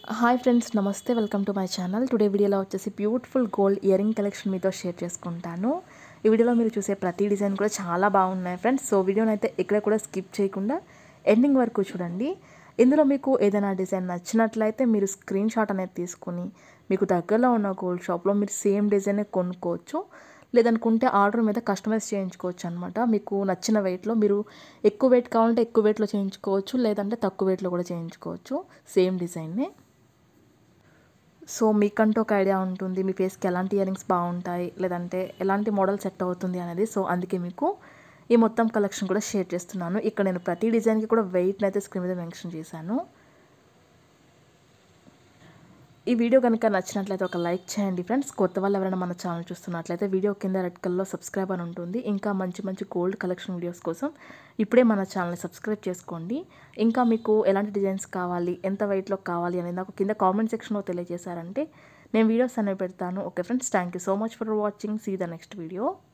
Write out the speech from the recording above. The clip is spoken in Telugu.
హాయ్ ఫ్రెండ్స్ నమస్తే welcome to my channel today వీడియోలో వచ్చేసి బ్యూటిఫుల్ గోల్డ్ ఇయరింగ్ కలెక్షన్ మీతో షేర్ చేసుకుంటాను ఈ వీడియోలో మీరు చూసే ప్రతి డిజైన్ కూడా చాలా బాగున్నాయి ఫ్రెండ్స్ సో వీడియోని అయితే ఇక్కడ కూడా స్కిప్ చేయకుండా ఎండింగ్ వరకు చూడండి ఇందులో మీకు ఏదైనా డిజైన్ నచ్చినట్లయితే మీరు స్క్రీన్ షాట్ అనేది తీసుకుని మీకు దగ్గరలో ఉన్న గోల్డ్ షాప్లో మీరు సేమ్ డిజైనే కొనుక్కోవచ్చు లేదనుకుంటే ఆర్డర్ మీద కస్టమైజ్ చేయించుకోవచ్చు అనమాట మీకు నచ్చిన వెయిట్లో మీరు ఎక్కువ వెయిట్ కావాలంటే ఎక్కువ వెయిట్లో చేయించుకోవచ్చు లేదంటే తక్కువ వెయిట్లో కూడా చేయించుకోవచ్చు సేమ్ డిజైన్నే సో మీకంటూ ఒక ఐడియా ఉంటుంది మీ ఫేస్కి ఎలాంటి ఇయరింగ్స్ బాగుంటాయి లేదంటే ఎలాంటి మోడల్ సెట్ అవుతుంది అనేది సో అందుకే మీకు ఈ మొత్తం కలెక్షన్ కూడా షేర్ చేస్తున్నాను ఇక్కడ నేను ప్రతి డిజైన్కి కూడా వెయిట్ని అయితే స్క్రీన్ మీద మెన్షన్ చేశాను ఈ వీడియో కనుక నచ్చినట్లయితే ఒక లైక్ చేయండి ఫ్రెండ్స్ కొత్త వాళ్ళు ఎవరైనా మన ఛానల్ చూస్తున్నట్లయితే వీడియో కింద రెడ్ కలర్లో సబ్స్క్రైబ్ అని ఉంటుంది ఇంకా మంచి మంచి గోల్డ్ కలెక్షన్ వీడియోస్ కోసం ఇప్పుడే మన ఛానల్ని సబ్స్క్రైబ్ చేసుకోండి ఇంకా మీకు ఎలాంటి డిజైన్స్ కావాలి ఎంత వెయిట్లో కావాలి అనేది నాకు కింద కామెంట్ సెక్షన్లో తెలియజేశారంటే నేను వీడియోస్ అనేవి పెడతాను okay friends thank you so much for watching see the next video